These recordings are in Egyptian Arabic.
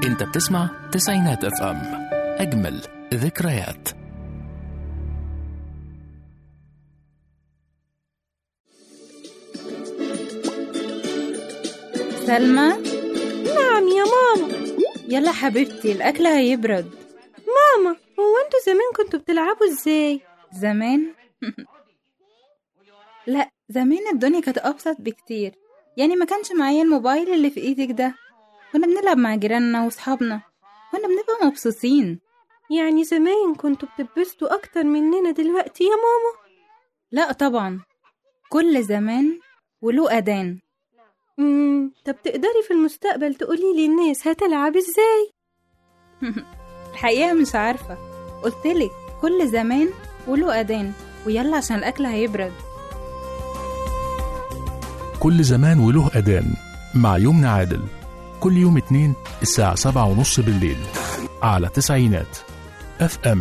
انت بتسمع تسعينات اف ام اجمل ذكريات سلمى نعم يا ماما يلا حبيبتي الأكل هيبرد ماما هو انتوا زمان كنتوا بتلعبوا ازاي زمان لا زمان الدنيا كانت أبسط بكتير يعني ما كانش معايا الموبايل اللي في ايدك ده كنا بنلعب مع جيراننا وصحابنا كنا بنبقى مبسوطين يعني زمان كنتوا بتتبسطوا اكتر مننا دلوقتي يا ماما لا طبعا كل زمان وله أذان امم طب تقدري في المستقبل تقولي لي الناس هتلعب ازاي الحقيقة مش عارفة قلتلك كل زمان وله أذان ويلا عشان الأكل هيبرد كل زمان وله أذان مع يمنى عادل كل يوم اتنين الساعة سبعة ونص بالليل على تسعينات اف ام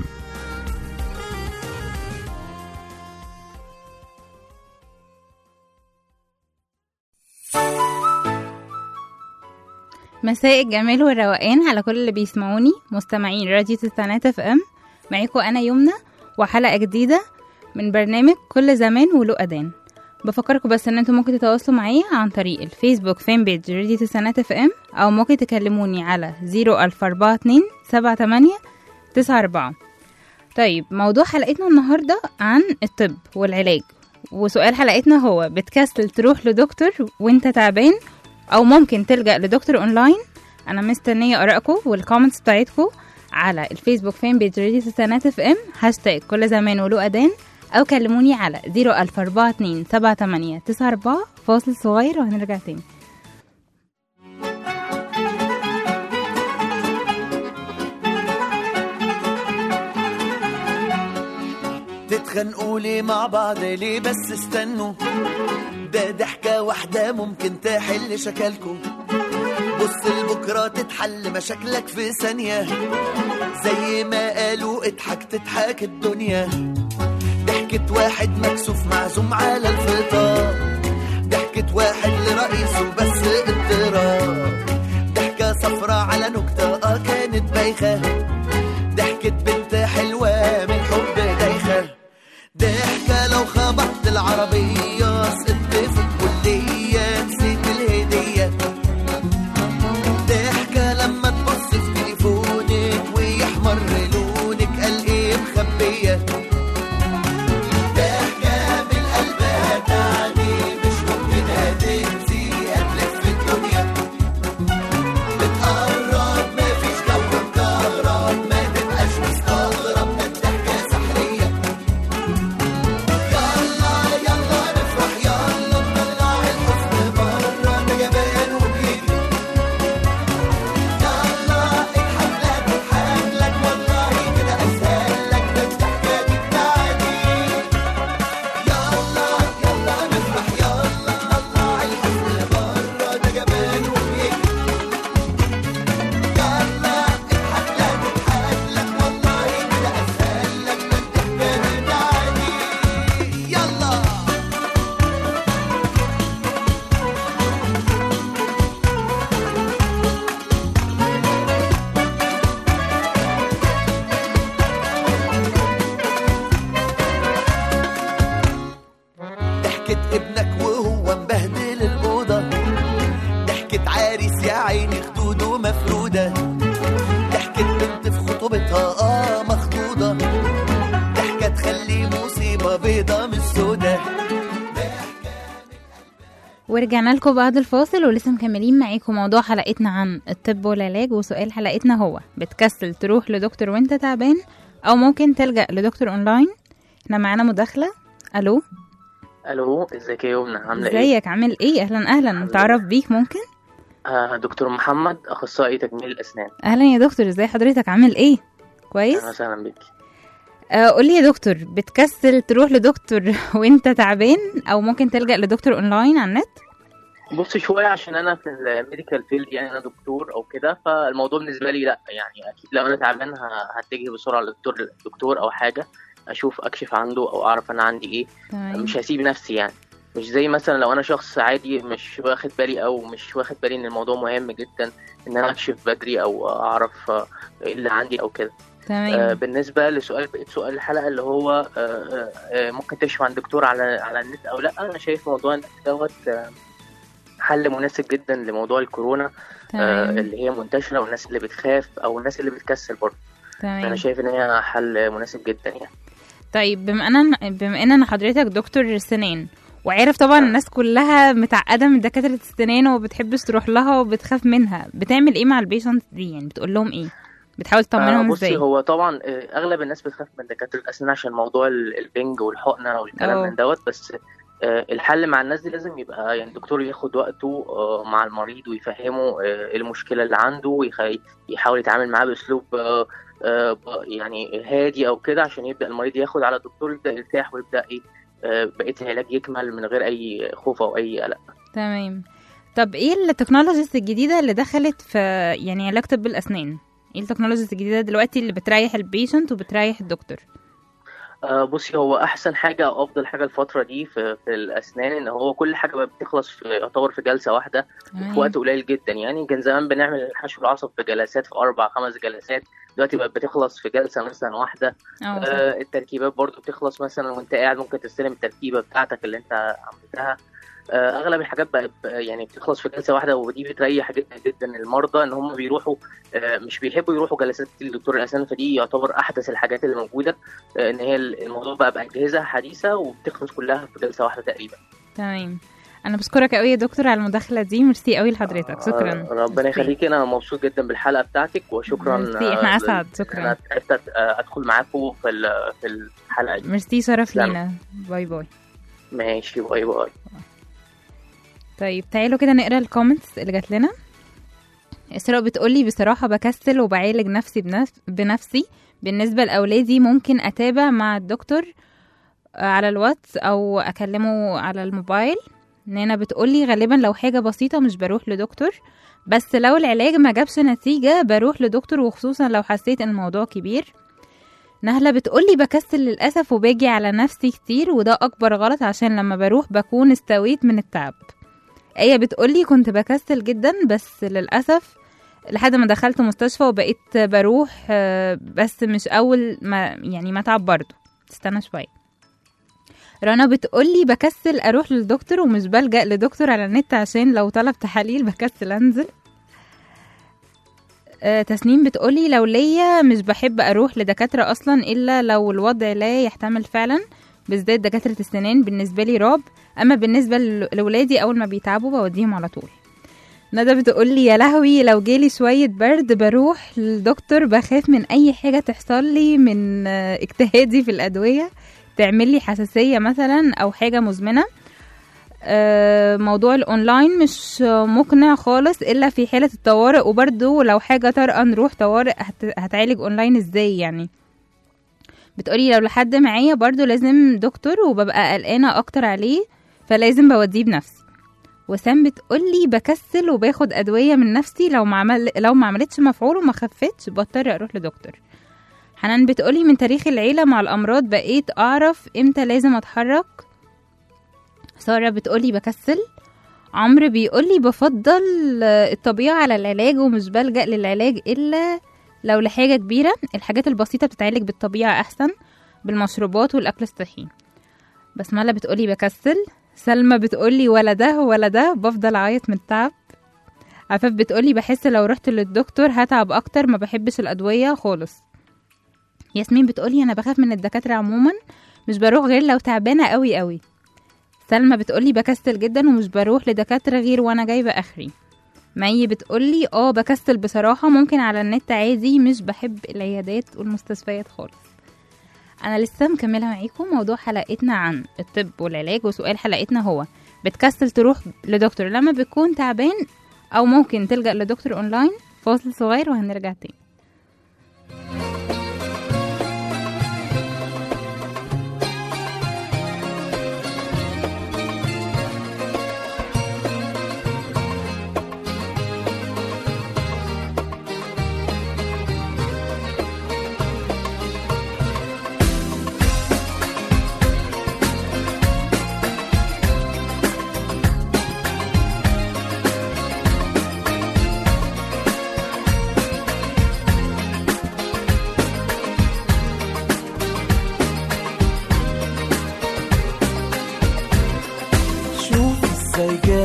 مساء الجمال والروقان على كل اللي بيسمعوني مستمعين راديو تسعينات اف ام معاكم انا يمنى وحلقه جديده من برنامج كل زمان وله اذان بفكركم بس ان انتم ممكن تتواصلوا معايا عن طريق الفيسبوك فان بيج راديو تسعينات اف ام او ممكن تكلموني على 00442 78 94 طيب موضوع حلقتنا النهارده عن الطب والعلاج وسؤال حلقتنا هو بتكسل تروح لدكتور وانت تعبان او ممكن تلجأ لدكتور اونلاين انا مستنيه ارائكم والكومنتس بتاعتكم على الفيسبوك فان بيج راديو تسعينات اف ام هاشتاج كل زمان وله اذان او كلموني على 00442 78 94 فاصل صغير وهنرجع تاني تتخانقوا ليه مع بعض ليه بس استنوا ده ضحكة واحدة ممكن تحل شكلكم بص لبكرة تتحل مشاكلك في ثانية زي ما قالوا اضحك تضحك الدنيا ضحكة واحد مكسوف معزوم على الفطار ضحكة واحد لرئيسه بس اضطراب ضحكة صفرة على نكتة اه كانت بايخة ضحكة بنت حلوة من حب دايخة ضحكة لو خبطت العربية سقطت في الكلية نسيت الهدية ضحكة لما تبص في تليفونك ويحمر لونك قال ايه مخبية ضحكة من قلبها تعني مش ممكن هتنسي هتلف الدنيا بتقرب مفيش جو مكهرب ما تبقاش مستغرب ده الضحكة سحرية يلا يلا نفرح يلا نطلع الحزن بره ده جبان وبيجري يلا اضحك لا تضحك لك والله كده اسهل لك ده الضحكة دي بتاعتي يلا يلا نفرح يلا نطلع الحزن بره ده جبان وبيجري يلا اضحك لا تضحك لك والله كده اسهل لك ده الضحكة دي بتاعتي يلا ضحكة ابنك وهو مبهدل الأوضة ضحكة عريس يا عيني خدوده مفرودة ضحكة بنت في خطوبتها اه مخطوطة ضحكة تخلي مصيبة بيضة مش سودة ورجعنا لكم بعد الفاصل ولسه مكملين معاكم موضوع حلقتنا عن الطب والعلاج وسؤال حلقتنا هو بتكسل تروح لدكتور وانت تعبان او ممكن تلجأ لدكتور اونلاين احنا معانا مداخلة الو الو ازيك يا يمنى عامله ايه ازيك عامل ايه اهلا اهلا نتعرف بيك ممكن آه دكتور محمد اخصائي تجميل الاسنان اهلا يا دكتور ازاي حضرتك عامل ايه كويس اهلا وسهلا بيك آه قولي يا دكتور بتكسل تروح لدكتور وانت تعبان او ممكن تلجأ لدكتور اونلاين على النت بص شويه عشان انا في الميديكال فيلد يعني انا دكتور او كده فالموضوع بالنسبه لي لا يعني اكيد لو انا تعبان ه- هتجه بسرعه للدكتور دكتور او حاجه اشوف اكشف عنده او اعرف انا عندي ايه تمام مش هسيب نفسي يعني مش زي مثلا لو انا شخص عادي مش واخد بالي او مش واخد بالي ان الموضوع مهم جدا ان انا اكشف بدري او اعرف آه، ايه اللي عندي او كده آه، تمام بالنسبه لسؤال بقيت سؤال الحلقه اللي هو آه، آه، آه، ممكن تكشف عن دكتور على على النت او لا انا شايف موضوع النت دوت آه، حل مناسب جدا لموضوع الكورونا آه، تمام اللي هي منتشره والناس اللي بتخاف او الناس اللي بتكسل برضه انا تمام شايف ان هي حل مناسب جدا يعني طيب بما ان بما ان انا حضرتك دكتور سنان وعارف طبعا الناس كلها متعقده من دكاتره السنان وبتحبش تروح لها وبتخاف منها بتعمل ايه مع البيشنت دي يعني بتقول لهم ايه بتحاول آه، تطمنهم بصي ازاي هو طبعا آه، اغلب الناس بتخاف من دكاتره الاسنان عشان موضوع ال- البنج والحقنه والكلام أه. من دوت بس آه، الحل مع الناس دي لازم يبقى يعني الدكتور ياخد وقته آه، مع المريض ويفهمه آه، ايه المشكله اللي عنده ويحاول يتعامل معاه باسلوب آه، آه، ب- يعني هادي او كده عشان يبدا المريض ياخد على الدكتور يبدا يرتاح ويبدا ايه آه، بقيه العلاج يكمل من غير اي خوف او اي قلق تمام طب ايه التكنولوجيز الجديده اللي دخلت في يعني علاج طب الاسنان ايه التكنولوجيز الجديده دلوقتي اللي بتريح البيشنت وبتريح الدكتور آه، بصي هو احسن حاجه او افضل حاجه الفتره دي في, في الاسنان ان هو كل حاجه بقى بتخلص في يعتبر في جلسه واحده في وقت قليل جدا يعني كان زمان بنعمل حشو العصب في جلسات في اربع خمس جلسات دلوقتي بقت بتخلص في جلسه مثلا واحده اه صح. آه التركيبات برضو بتخلص مثلا وانت قاعد ممكن تستلم التركيبه بتاعتك اللي انت عملتها آه اغلب الحاجات بقت يعني بتخلص في جلسه واحده ودي بتريح جدا جدا المرضى ان هم بيروحوا آه مش بيحبوا يروحوا جلسات كتير لدكتور الاسنان فدي يعتبر احدث الحاجات اللي موجوده آه ان هي الموضوع بقى باجهزه حديثه وبتخلص كلها في جلسه واحده تقريبا تمام انا بشكرك قوي يا دكتور على المداخله دي ميرسي قوي لحضرتك شكرا آه، ربنا ميرسي. يخليكي انا مبسوط جدا بالحلقه بتاعتك وشكرا ميرسي، إحنا آه، أسعد، لل- شكرا. انا عرفت أت- آه، ادخل معاكم في ال- في الحلقه دي ميرسي شرف تسلم. لينا باي باي ماشي باي باي طيب تعالوا كده نقرا الكومنتس اللي جات لنا اسراء بتقولي بصراحة بكسل وبعالج نفسي بنف... بنفسي بالنسبة لأولادي ممكن أتابع مع الدكتور على الواتس أو أكلمه على الموبايل نانا بتقولي غالبا لو حاجة بسيطة مش بروح لدكتور بس لو العلاج ما جابش نتيجة بروح لدكتور وخصوصا لو حسيت ان الموضوع كبير نهلة بتقولي بكسل للأسف وباجي على نفسي كتير وده أكبر غلط عشان لما بروح بكون استويت من التعب آية بتقولي كنت بكسل جدا بس للأسف لحد ما دخلت مستشفى وبقيت بروح آه، بس مش أول ما يعني ما تعب برضه استنى شوية رنا بتقولي بكسل أروح للدكتور ومش بلجأ لدكتور على النت عشان لو طلب تحاليل بكسل أنزل آه، تسنيم بتقولي لو ليا مش بحب أروح لدكاترة أصلا إلا لو الوضع لا يحتمل فعلا بالذات دكاترة السنان بالنسبة لي رعب أما بالنسبة ل- لولادي أول ما بيتعبوا بوديهم على طول ندى بتقولي يا لهوي لو جالي شوية برد بروح للدكتور بخاف من أي حاجة تحصل لي من آه، اجتهادي في الأدوية تعمل لي حساسية مثلا أو حاجة مزمنة آه، موضوع الأونلاين مش آه، مقنع خالص إلا في حالة الطوارئ وبرده لو حاجة طارئة نروح طوارئ هت- هتعالج أونلاين إزاي يعني بتقولي لو لحد معايا برضو لازم دكتور وببقى قلقانة أكتر عليه فلازم بوديه بنفسي وسام بتقولي بكسل وباخد أدوية من نفسي لو ما عمل لو ما عملتش مفعول وما خفتش بضطر أروح لدكتور حنان بتقولي من تاريخ العيلة مع الأمراض بقيت أعرف إمتى لازم أتحرك سارة بتقولي بكسل عمرو بيقولي بفضل آه، الطبيعة على العلاج ومش بلجأ للعلاج إلا لو لحاجة كبيرة الحاجات البسيطة بتتعالج بالطبيعة أحسن بالمشروبات والأكل الصحي بسملة بتقولي بكسل سلمى بتقولي ولا ده ولا ده بفضل أعيط من التعب عفاف بتقولي بحس لو رحت للدكتور هتعب أكتر ما بحبش الأدوية خالص ياسمين بتقولي أنا بخاف من الدكاترة عموما مش بروح غير لو تعبانة قوي قوي سلمى بتقولي بكسل جدا ومش بروح لدكاترة غير وانا جايبة اخري مي بتقولي اه بكسل بصراحة ممكن على النت عادي مش بحب العيادات والمستشفيات خالص انا لسه مكملة معاكم موضوع حلقتنا عن الطب والعلاج وسؤال حلقتنا هو بتكسل تروح لدكتور لما بتكون تعبان او ممكن تلجأ لدكتور اونلاين فاصل صغير وهنرجع تاني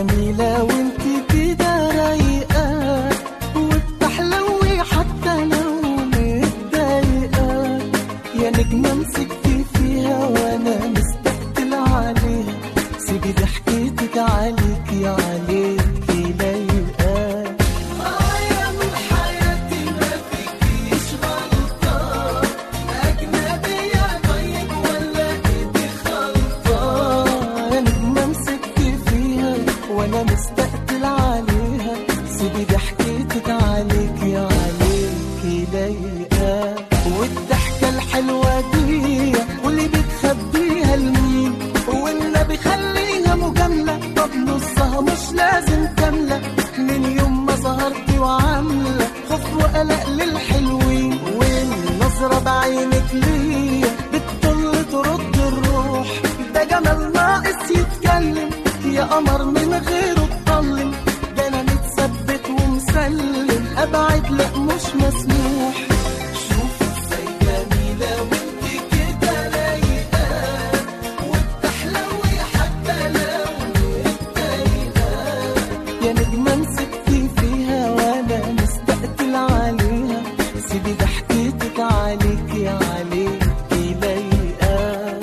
جميلة وانت كده رايقة وبتحلوي حتى لو متضايقة يا نجمة مسكتي فيها وانا مستقتل عليها سيبي ضحكتك عليكي عليكي لايقة آه يا من حياتي ما فيكيش غلطة أجنبية طيب ولا إيدي خلطة يا نجمة مسكتي فيها وأنا مستقتل عليها سيبي ضحكتك عليكي عليكي لايقة والضحكة الحلوة دي واللي بتخبيها لمين والنبي خليها مجاملة طب نصها مش لازم كاملة من يوم ما ظهرتي وعاملة خوف وقلق للحلوين والنظرة بعينك ليا بتطل ترد الروح ده جمال ناقص يتكلم يا قمر من غيره اتطلم ده انا متثبت ومسلم ابعد لا مش مسموح شوف ازاي جميلة وانت كده رايقة وبتحلوي حتى لو متضايقة يا نجمة مسكتي فيها وانا مستقتل عليها سيبي ضحكتك عليكي عليكي لايقة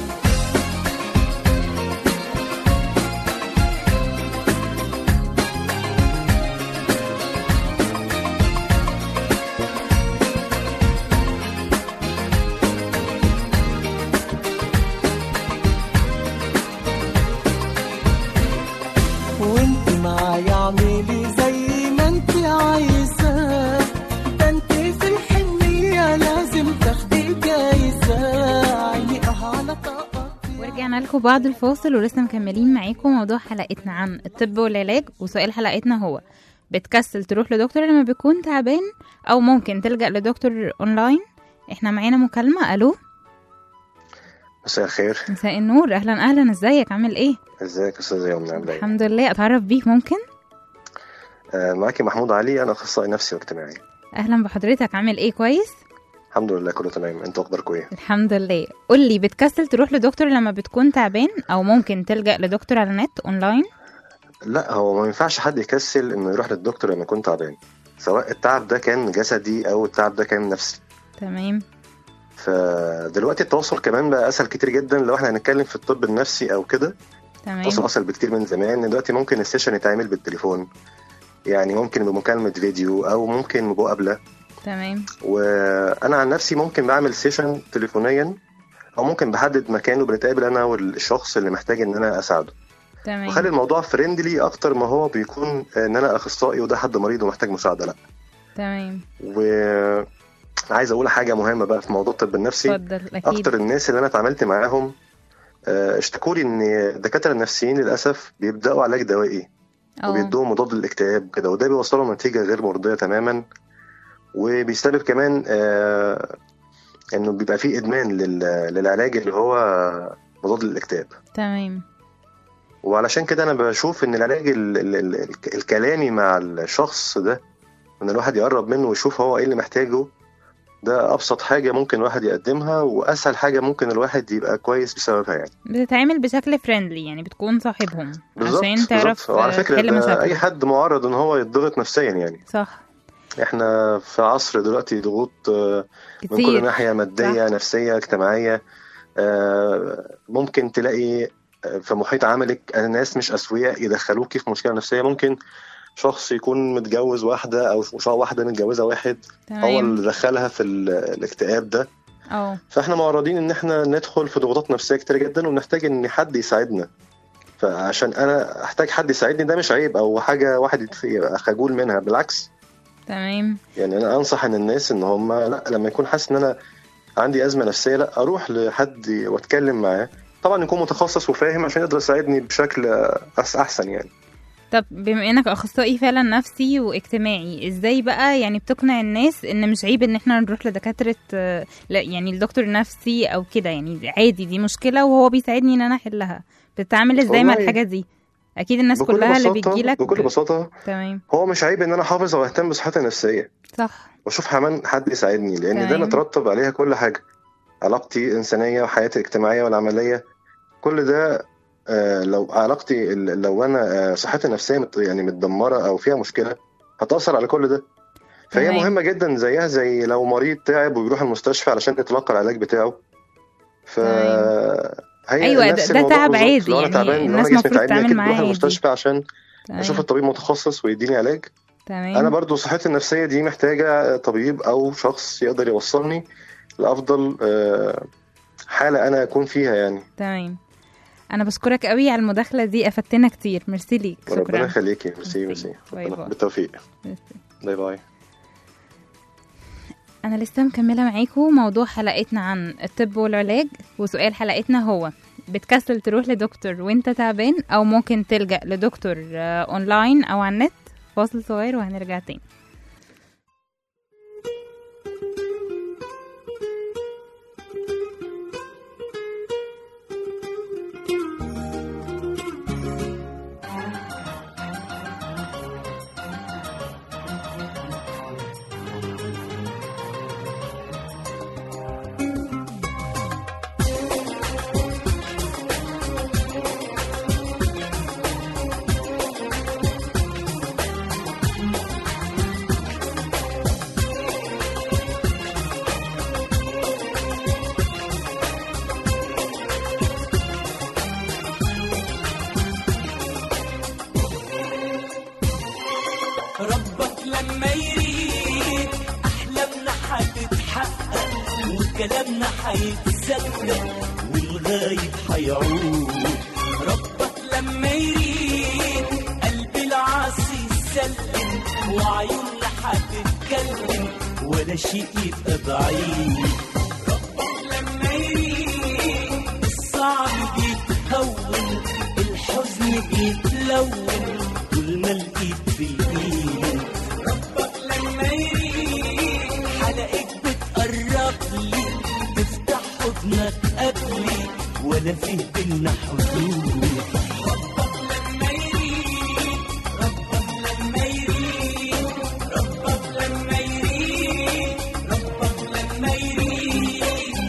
وانت معايا اعملي زي ما انت عايزة ده انت في الحنية لازم تاخدي جايزة عيقها على طاقتي ورجعنا لكم بعد الفاصل ولسه مكملين معاكم موضوع حلقتنا عن الطب والعلاج وسؤال حلقتنا هو بتكسل تروح لدكتور لما بيكون تعبان او ممكن تلجأ لدكتور اونلاين احنا معانا مكالمة الو مساء الخير مساء النور اهلا اهلا ازيك عامل ايه ازيك يا استاذ يومنا عامله ايه الحمد لله اتعرف بيك ممكن آه، معاكي محمود علي انا اخصائي نفسي واجتماعي اهلا بحضرتك عامل ايه كويس الحمد لله كله تمام انتوا اخباركم ايه الحمد لله قولي بتكسل تروح لدكتور لما بتكون تعبان او ممكن تلجأ لدكتور على النت اونلاين لا هو ما ينفعش حد يكسل انه يروح للدكتور لما يكون تعبان سواء التعب ده كان جسدي او التعب ده كان نفسي تمام فدلوقتي التواصل كمان بقى اسهل كتير جدا لو احنا هنتكلم في الطب النفسي او كده تمام التواصل اسهل بكتير من زمان دلوقتي ممكن السيشن يتعمل بالتليفون يعني ممكن بمكالمة فيديو او ممكن مقابلة تمام وانا عن نفسي ممكن بعمل سيشن تليفونيا او ممكن بحدد مكان وبنتقابل انا والشخص اللي محتاج ان انا اساعده تمام وخلي الموضوع فريندلي اكتر ما هو بيكون ان انا اخصائي وده حد مريض ومحتاج مساعده لا تمام وعايز اقول حاجه مهمه بقى في موضوع الطب النفسي اتفضل اكيد اكتر الناس اللي انا اتعاملت معاهم آه، اشتكوا لي ان الدكاتره النفسيين للاسف بيبداوا علاج دوائي اه وبيدوهم مضاد للاكتئاب كده وده بيوصلهم نتيجه غير مرضيه تماما وبيسبب كمان آه انه بيبقى فيه ادمان لل- للعلاج اللي هو مضاد للاكتئاب تمام وعلشان كده انا بشوف ان العلاج ال ال ال ال الكلامي مع الشخص ده ان الواحد يقرب منه ويشوف هو ايه اللي محتاجه ده ابسط حاجه ممكن الواحد يقدمها واسهل حاجه ممكن الواحد يبقى كويس بسببها يعني بتتعامل بشكل فريندلي يعني بتكون صاحبهم بالظبط عشان تعرف بالظبط. وعلى فكره تحل ده مشاكله اي حد معرض ان هو يتضغط نفسيا يعني صح احنا في عصر دلوقتي ضغوط آه، من كل كتير ناحيه ماديه نفسيه اجتماعيه آه، ممكن تلاقي آه، في محيط عملك ناس مش اسوياء يدخلوكي في مشكله نفسيه ممكن شخص يكون متجوز واحده او ش- واحده متجوزه واحد هو تمام اللي دخلها في ال- الاكتئاب ده اه فاحنا معرضين ان احنا ندخل في ضغوطات نفسيه كتير جدا ونحتاج ان حد يساعدنا فعشان انا احتاج حد يساعدني ده مش عيب او حاجه واحد يتف- يبقى خجول منها بالعكس تمام يعني انا انصح ان الناس ان هم لا لما يكون حاسس ان انا عندي ازمه نفسيه لا اروح لحد واتكلم معاه طبعا يكون متخصص وفاهم عشان يقدر يساعدني بشكل أحس- احسن يعني طب بما انك اخصائي فعلا نفسي واجتماعي ازاي بقى يعني بتقنع الناس ان مش عيب ان احنا نروح لدكاتره آه، لا يعني الدكتور نفسي او كده يعني عادي دي مشكله وهو بيساعدني ان انا احلها بتتعامل ازاي مع والله الحاجه دي اكيد الناس بكل كلها اللي بساطة بتجيلك بكل بساطه تمام هو مش عيب ان انا احافظ او اهتم بصحتي النفسيه صح واشوف كمان حد يساعدني لان ده تمام. مترتب عليها كل حاجه علاقتي الانسانيه وحياتي الاجتماعيه والعمليه كل ده آه، لو علاقتي ال- لو انا آه، صحتي النفسيه مت- يعني متدمره او فيها مشكله هتاثر على كل ده فهي تمام. مهمه جدا زيها زي لو مريض تعب وبيروح المستشفى علشان يتلقى العلاج بتاعه ف هي أيوة، نفس ده- ده الموضوع تعب بالظبط. عادي، لو انا يعني تعبان لو الناس انا جسمي المفروض تعبني تتعامل اكيد معاه بروح عادي. المستشفى عشان تمام. اشوف الطبيب متخصص ويديني علاج تمام انا برضو صحتي النفسيه دي محتاجه طبيب او شخص يقدر يوصلني لافضل آه، حاله انا اكون فيها يعني تمام انا بشكرك قوي على المداخله دي افدتنا كتير ميرسي ليك ربنا شكرا يخليكي ميرسي ميرسي. ميرسي باي ربنا- باي. بالتوفيق ميرسي. باي باي انا لسه مكمله معاكم موضوع حلقتنا عن الطب والعلاج وسؤال حلقتنا هو بتكسل تروح لدكتور وانت تعبان او ممكن تلجأ لدكتور آه، اونلاين او على النت فاصل صغير وهنرجع تاني ربك لما يريد احلامنا هتتحقق وكلامنا هيتصدق والغايب هيعود ربك لما يريد قلب العاصي يسلم وعيوننا هتتكلم ولا شيء يبقى بعيد ربك لما يريد الصعب بيتهون الحزن بيتلون طول ما الايد في الايد ربك لما يريد حلقك بتقرب لي تفتح حضنك قبلي ولا فيه بينا حدود ربك لما يريد ربك لما يريد ربك لما يريد ربك لما يريد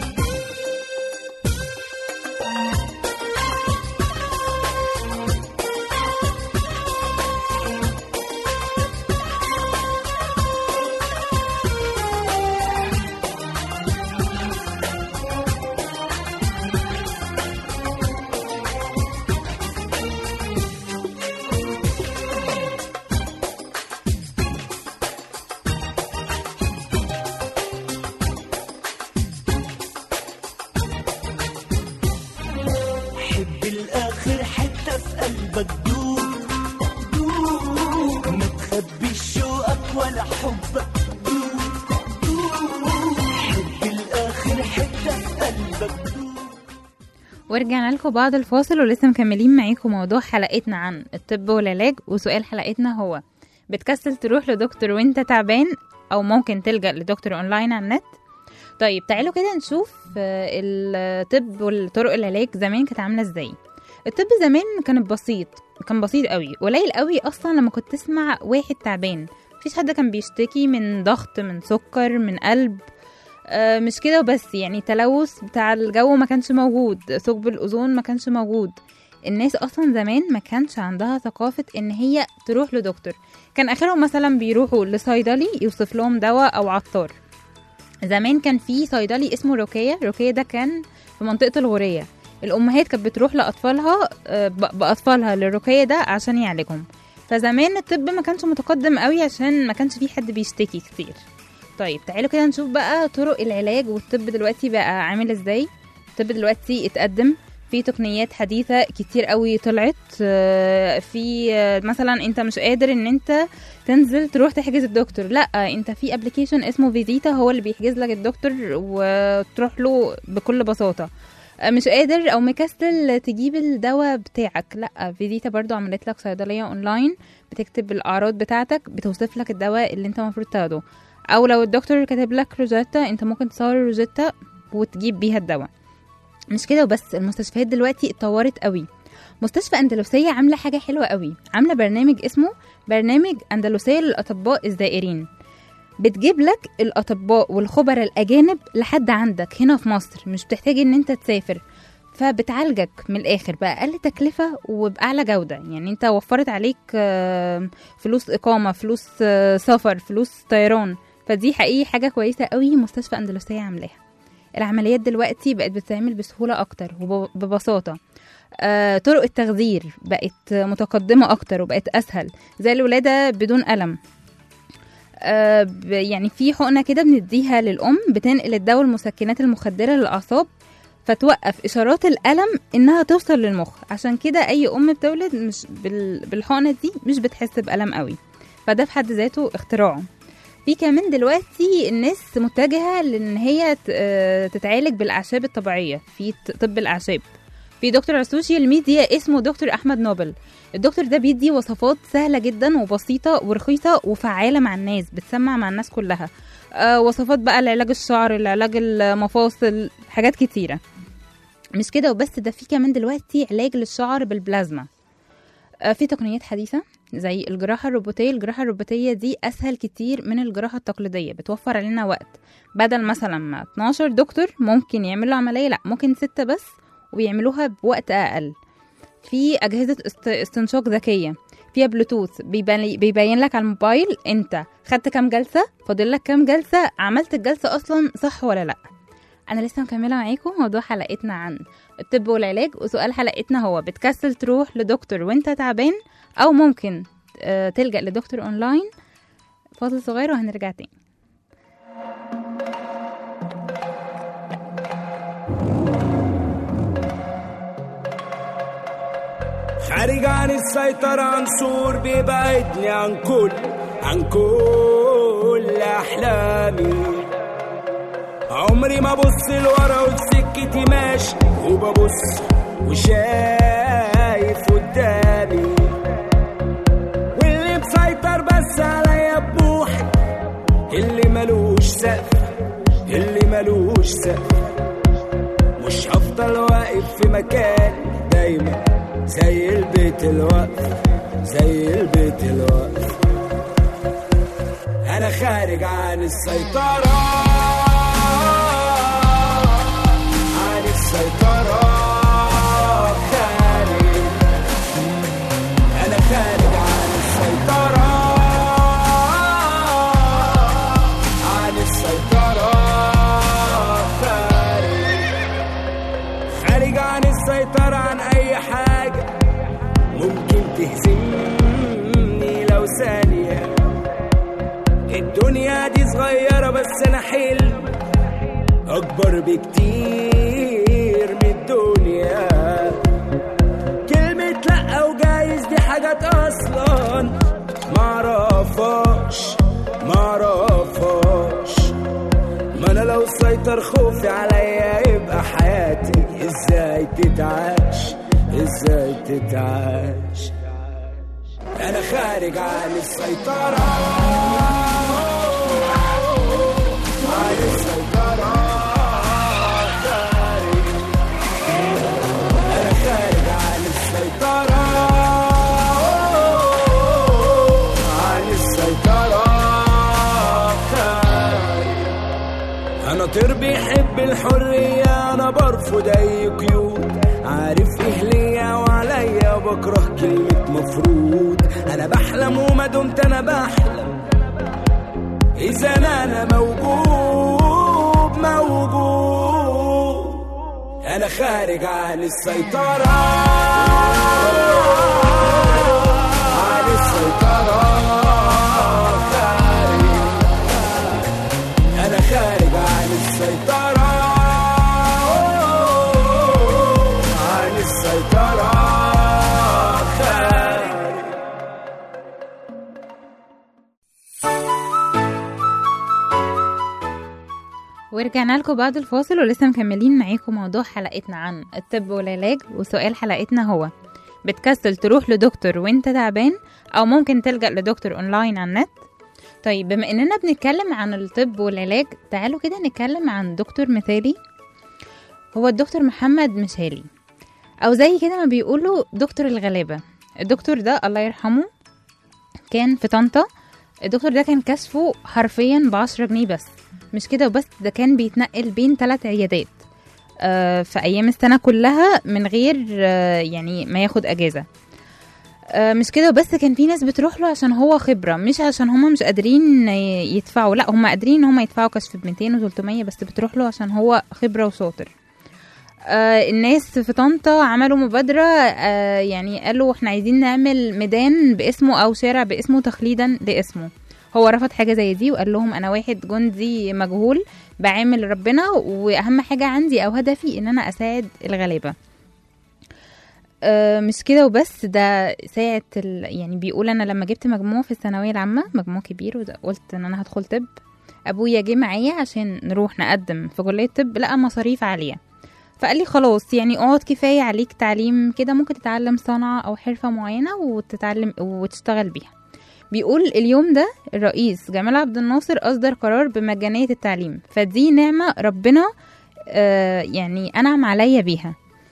حب الاخر حتة في قلبك دوب دوب ما تخبيش شوقك ولا حبك دوب دوب حب الاخر حتة في قلبك دوب ورجعنا لكم بعد الفاصل ولسه مكملين معاكم موضوع حلقتنا عن الطب والعلاج وسؤال حلقتنا هو بتكسل تروح لدكتور وانت تعبان او ممكن تلجأ لدكتور اونلاين على النت طيب تعالوا كده نشوف آه، الطب والطرق العلاج زمان كانت عامله ازاي الطب زمان كان بسيط كان بسيط قوي قليل قوي اصلا لما كنت تسمع واحد تعبان مفيش حد كان بيشتكي من ضغط من سكر من قلب آه، مش كده وبس يعني التلوث بتاع الجو ما كانش موجود ثقب الأوزون ما كانش موجود الناس اصلا زمان ما كانش عندها ثقافة ان هي تروح لدكتور كان اخرهم مثلا بيروحوا لصيدلي يوصف لهم دواء او عطار زمان كان في صيدلي اسمه رقية رقية ده كان في منطقة الغورية الأمهات كانت بتروح لأطفالها آه، ب- بأطفالها للرقية ده عشان يعالجهم فزمان الطب ما كانش متقدم قوي عشان ما كانش في حد بيشتكي كتير طيب تعالوا كده نشوف بقى طرق العلاج والطب دلوقتي بقى عامل ازاي الطب دلوقتي اتقدم في تقنيات حديثة كتير قوي طلعت آه، في آه، مثلا انت مش قادر ان انت تنزل تروح تحجز الدكتور لا انت في ابلكيشن اسمه فيزيتا هو اللي بيحجز لك الدكتور وتروح له بكل بساطة آه، مش قادر او مكسل تجيب الدواء بتاعك لا فيزيتا برضو عملت لك صيدلية اونلاين بتكتب الاعراض بتاعتك بتوصف لك الدواء اللي انت المفروض تاخده او لو الدكتور كاتب لك روجيتا انت ممكن تصور الروجيتا وتجيب بيها الدواء مش كده وبس المستشفيات دلوقتي اتطورت قوي مستشفى اندلسيه عامله حاجه حلوه قوي عامله برنامج اسمه برنامج اندلسيه للاطباء الزائرين بتجيب لك الاطباء والخبراء الاجانب لحد عندك هنا في مصر مش بتحتاج ان انت تسافر فبتعالجك من الاخر باقل تكلفه وباعلى جوده يعني انت وفرت عليك آه، فلوس اقامه فلوس آه، سفر فلوس طيران فدي حقيقي حاجه كويسه قوي مستشفى اندلسيه عاملاها العمليات دلوقتي بقت بتتعمل بسهوله اكتر وببساطه آه، طرق التخدير بقت متقدمه اكتر وبقت اسهل زي الولاده بدون الم آه، ب- يعني في حقنه كده بنديها للام بتنقل الدواء المسكنات المخدره للاعصاب فتوقف اشارات الالم انها توصل للمخ عشان كده اي ام بتولد مش بال- بالحقنه دي مش بتحس بالم قوي فده في حد ذاته اختراعه في كمان دلوقتي الناس متجهه لان هي ت- آه، تتعالج بالاعشاب الطبيعيه في ط- طب الاعشاب في دكتور على السوشيال ميديا اسمه دكتور احمد نوبل الدكتور ده بيدي وصفات سهله جدا وبسيطه ورخيصه وفعاله مع الناس بتسمع مع الناس كلها آه وصفات بقى لعلاج الشعر لعلاج المفاصل حاجات كتيره مش كده وبس ده في كمان دلوقتي علاج للشعر بالبلازما آه في تقنيات حديثه زي الجراحه الروبوتيه الجراحه الروبوتيه دي اسهل كتير من الجراحه التقليديه بتوفر علينا وقت بدل مثلا ما 12 دكتور ممكن يعملوا عمليه لا ممكن ستة بس ويعملوها بوقت اقل في اجهزه است- استنشاق ذكيه فيها بلوتوث بيبين, بيبين لك على الموبايل انت خدت كام جلسه فاضل لك كام جلسه عملت الجلسه اصلا صح ولا لا انا لسه مكمله معاكم موضوع حلقتنا عن الطب والعلاج وسؤال حلقتنا هو بتكسل تروح لدكتور وانت تعبان او ممكن آه، تلجأ لدكتور اونلاين فاصل صغير وهنرجع تاني خارج عن السيطرة عنصر بيبعدني عن كل عن كل أحلامي عمري ما بص لورا وفي سكتي ماشي وببص وشايف قدامي واللي مسيطر بس عليا بوحي اللي ملوش سقف اللي ملوش سقف مش هفضل واقف في مكان دايما زي البيت الوقف زي البيت الوقف انا خارج عن السيطرة عن السيطرة خارج انا خارج عن السيطرة عن السيطرة خارج خارج عن السيطرة عن أي حاجة ممكن تهزمني لو ثانية الدنيا دي صغيرة بس أنا حلم أكبر بكتير من الدنيا كلمة لأ وجايز دي حاجات أصلا معرفهاش معرفهاش ما انا لو سيطر خوفي عليا يبقى حياتي ازاي تتعاش ازاي تتعاش انا خارج عن السيطرة عن السيطرة خارج انا خارج عن السيطرة عن السيطرة خارج انا طير بيحب الحرية انا برفض اي قيود عارف ايه ليا وعليا بكره كلمة مفروض انا بحلم وما دمت انا بحلم اذا انا انا موجود موجود انا خارج عن السيطرة عن السيطرة خارج انا خارج عن السيطرة عن السيطرة خارج ورجعنا لكم بعد الفاصل ولسه مكملين معاكم موضوع حلقتنا عن الطب والعلاج وسؤال حلقتنا هو بتكسل تروح لدكتور وانت تعبان او ممكن تلجأ لدكتور اونلاين على النت طيب بما اننا بنتكلم عن الطب والعلاج تعالوا كده نتكلم عن دكتور مثالي هو الدكتور محمد مشالي او زي كده ما بيقولوا دكتور الغلابة الدكتور ده الله يرحمه كان في طنطا الدكتور ده كان كشفه حرفيا بعشرة جنيه بس مش كده وبس ده كان بيتنقل بين ثلاث عيادات آه، في ايام السنه كلها من غير آه، يعني ما ياخد اجازه آه، مش كده بس كان في ناس بتروح له عشان هو خبره مش عشان هما مش قادرين ي- يدفعوا لا هما قادرين ان هما يدفعوا كشف ب 200 و 300 بس بتروح له عشان هو خبره وشاطر آه الناس في طنطا عملوا مبادرة آه يعني قالوا احنا عايزين نعمل ميدان باسمه او شارع باسمه تخليدا لاسمه هو رفض حاجة زي دي وقال لهم انا واحد جندي مجهول بعامل ربنا واهم حاجة عندي او هدفي ان انا اساعد الغلابة آه مش كده وبس ده ساعة ال... يعني بيقول انا لما جبت مجموع في الثانوية العامة مجموع كبير وقلت ان انا هدخل طب ابويا جه معايا عشان نروح نقدم في كلية طب لقى مصاريف عالية فقال لي خلاص يعني اقعد كفايه عليك تعليم كده ممكن تتعلم صنعه او حرفه معينه وتتعلم وتشتغل بيها بيقول اليوم ده الرئيس جمال عبد الناصر اصدر قرار بمجانيه التعليم فدي نعمه ربنا آه يعني انعم عليا بيها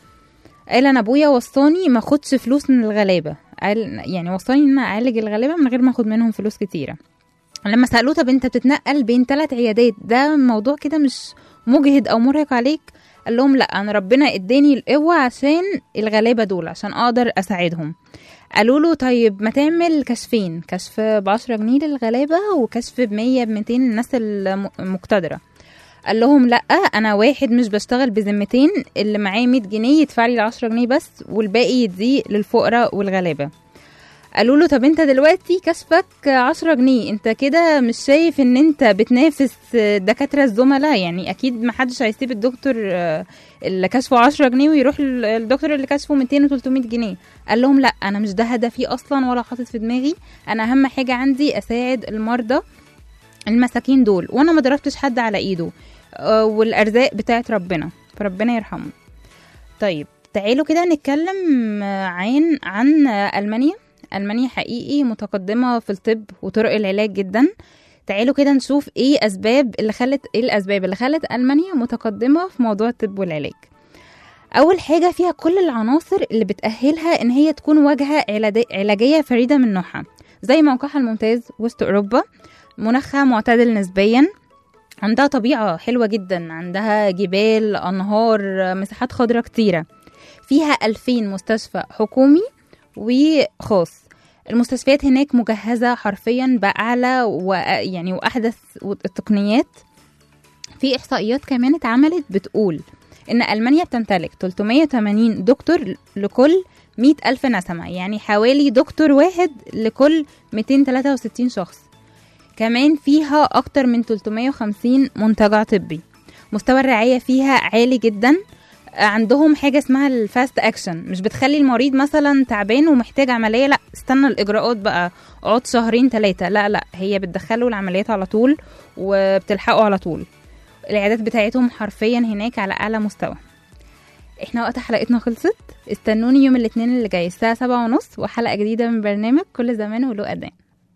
قال انا ابويا وصاني ما اخدش فلوس من الغلابه قال يعني وصاني ان انا اعالج الغلابه من غير ما اخد منهم فلوس كتيره لما سالوه طب انت بتتنقل بين ثلاث عيادات ده موضوع كده مش مجهد او مرهق عليك قال لهم لا انا ربنا اداني القوه عشان الغلابه دول عشان اقدر اساعدهم قالوا له طيب ما تعمل كشفين كشف ب 10 جنيه للغلابه وكشف ب 100 ب 200 للناس الم- المقتدره قال لهم لا انا واحد مش بشتغل بذمتين اللي معاه 100 جنيه يدفع لي ال 10 جنيه بس والباقي يديه للفقراء والغلابه قالوا له طب انت دلوقتي كشفك 10 جنيه انت كده مش شايف ان انت بتنافس الدكاتره الزملاء يعني اكيد ما حدش هيسيب الدكتور آه، اللي كشفه 10 جنيه ويروح لل- الدكتور اللي كشفه 200 و 300 جنيه قال لهم لا انا مش ده هدفي اصلا ولا حاطط في دماغي انا اهم حاجه عندي اساعد المرضى المساكين دول وانا ما ضربتش حد على ايده آه، والارزاق بتاعت ربنا فربنا يرحمه طيب تعالوا كده نتكلم آه، عن عن آه، المانيا المانيا حقيقي متقدمه في الطب وطرق العلاج جدا تعالوا كده نشوف ايه اسباب اللي خلت ايه الاسباب اللي خلت المانيا متقدمه في موضوع الطب والعلاج اول حاجه فيها كل العناصر اللي بتاهلها ان هي تكون واجهه علاج- علاجيه فريده من نوعها زي موقعها الممتاز وسط اوروبا مناخها معتدل نسبيا عندها طبيعة حلوة جدا عندها جبال أنهار مساحات خضراء كتيرة فيها ألفين مستشفى حكومي وخاص المستشفيات هناك مجهزة حرفيا بأعلى ويعني وأحدث التقنيات في إحصائيات كمان اتعملت بتقول إن ألمانيا بتمتلك 380 دكتور لكل 100 ألف نسمة يعني حوالي دكتور واحد لكل 263 شخص كمان فيها أكتر من 350 منتجع طبي مستوى الرعاية فيها عالي جدا عندهم حاجة اسمها الفاست اكشن مش بتخلي المريض مثلا تعبان ومحتاج عملية لا استنى الإجراءات بقى اقعد شهرين ثلاثة لا لا هي بتدخله العمليات على طول وبتلحقه على طول العيادات بتاعتهم حرفيا هناك على أعلى مستوى احنا وقت حلقتنا خلصت استنوني يوم الاثنين اللي جاي الساعة سبعة ونص وحلقة جديدة من برنامج كل زمان وله أذان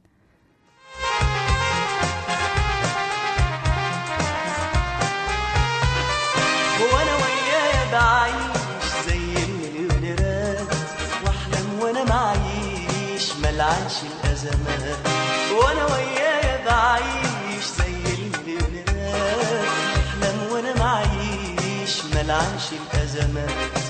وانا وياه بعيش زي المليونيرات واحلم وانا معيش ملعنش الازمات وانا وياه بعيش زي المليونيرات واحلم وانا معيش ملعنش الازمات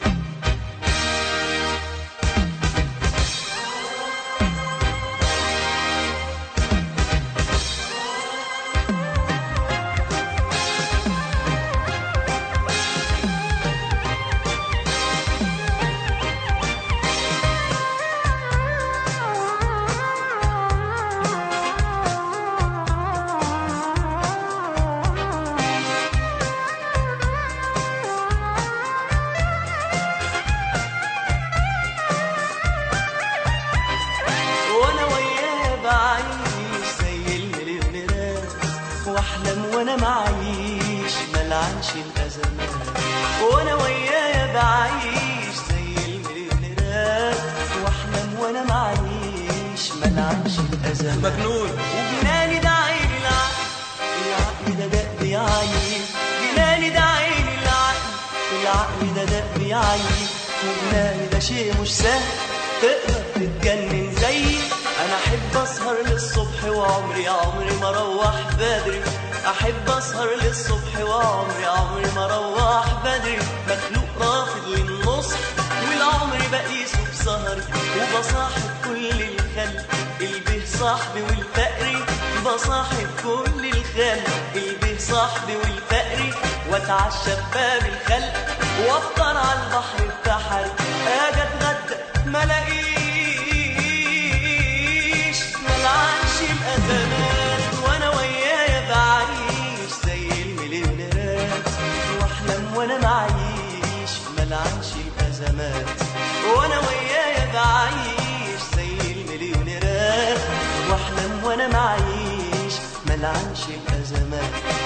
وانا وياه بعيش زي المليونيرات واحلم وانا معيش ملعنش الازمات وانا وياه بعيش زي المليونيرات واحلم وانا معيش ملعنش الازمات مجنون وجناني ده عيني العقل العقل ده دق بيعيي جناني ده عيني العقل العقل ده دق بيعيي وجناني ده شيء مش سهل تقدر تتجنن زيي انا احب اسهر للصبح وعمري عمري ما اروح بدري احب اسهر للصبح وعمري عمري ما اروح بدري مخلوق رافض للنصح والعمر بقيسه بسهري وبصاحب كل الخلق البه صاحبي والفقري بصاحب كل الخلق البه صاحبي والفقري واتعشى بباب الخلق وافطر على البحر بتاعي اجي اتغدى ما الاقيش ملعنش الازمات وانا ويايا بعيش زي المليونيرات واحلم وانا معيش ملعنش الازمات وانا ويايا بعيش زي المليونيرات واحلم وانا معيش ملعنش الازمات